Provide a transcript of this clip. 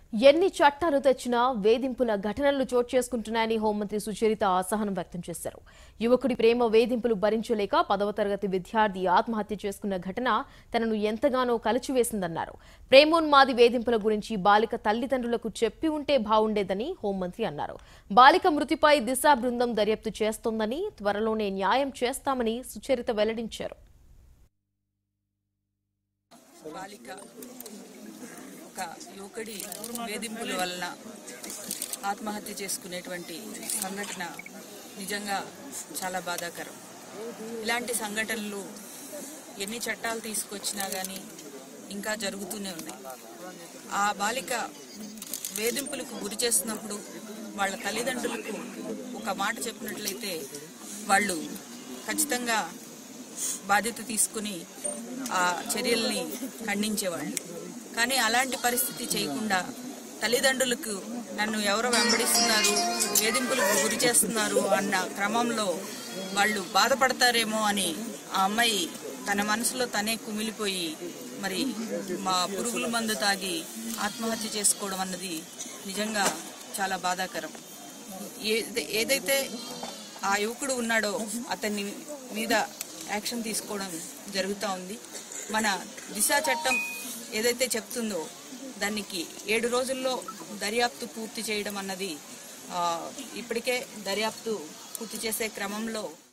ఎన్ని చట్టాలు తెచ్చినా వేధింపుల ఘటనలు చోటు చేసుకుంటున్నాయని హోంమంత్రి సుచరిత అసహనం వ్యక్తం చేశారు యువకుడి ప్రేమ వేధింపులు భరించలేక పదవ తరగతి విద్యార్థి ఆత్మహత్య చేసుకున్న ఘటన తనను ఎంతగానో కలిచివేసిందన్నారు ప్రేమోన్మాది వేధింపుల గురించి బాలిక తల్లిదండ్రులకు చెప్పి ఉంటే బావుండేదని హోంమంత్రి అన్నారు బాలిక మృతిపై దిశా బృందం దర్యాప్తు చేస్తోందని త్వరలోనే న్యాయం చేస్తామని సుచరిత వెల్లడించారు బాలిక ఒక యువకుడి వేధింపుల వలన ఆత్మహత్య చేసుకునేటువంటి సంఘటన నిజంగా చాలా బాధాకరం ఇలాంటి సంఘటనలు ఎన్ని చట్టాలు తీసుకొచ్చినా కానీ ఇంకా జరుగుతూనే ఉన్నాయి ఆ బాలిక వేధింపులకు గురి చేస్తున్నప్పుడు వాళ్ళ తల్లిదండ్రులకు ఒక మాట చెప్పినట్లయితే వాళ్ళు ఖచ్చితంగా బాధ్యత తీసుకుని ఆ చర్యల్ని ఖండించేవాళ్ళు కానీ అలాంటి పరిస్థితి చేయకుండా తల్లిదండ్రులకు నన్ను ఎవరో వెంబడిస్తున్నారు వేధింపులకు గురి చేస్తున్నారు అన్న క్రమంలో వాళ్ళు బాధపడతారేమో అని ఆ అమ్మాయి తన మనసులో తనే కుమిలిపోయి మరి మా పురుగుల మందు తాగి ఆత్మహత్య చేసుకోవడం అన్నది నిజంగా చాలా బాధాకరం ఏద- ఏదైతే ఆ యువకుడు ఉన్నాడో అతన్ని మీద యాక్షన్ తీసుకోవడం జరుగుతూ ఉంది మన దిశ చట్టం ఏదైతే చెప్తుందో దానికి ఏడు రోజుల్లో దర్యాప్తు పూర్తి చేయడం అన్నది ఆ, ఇప్పటికే దర్యాప్తు పూర్తి చేసే క్రమంలో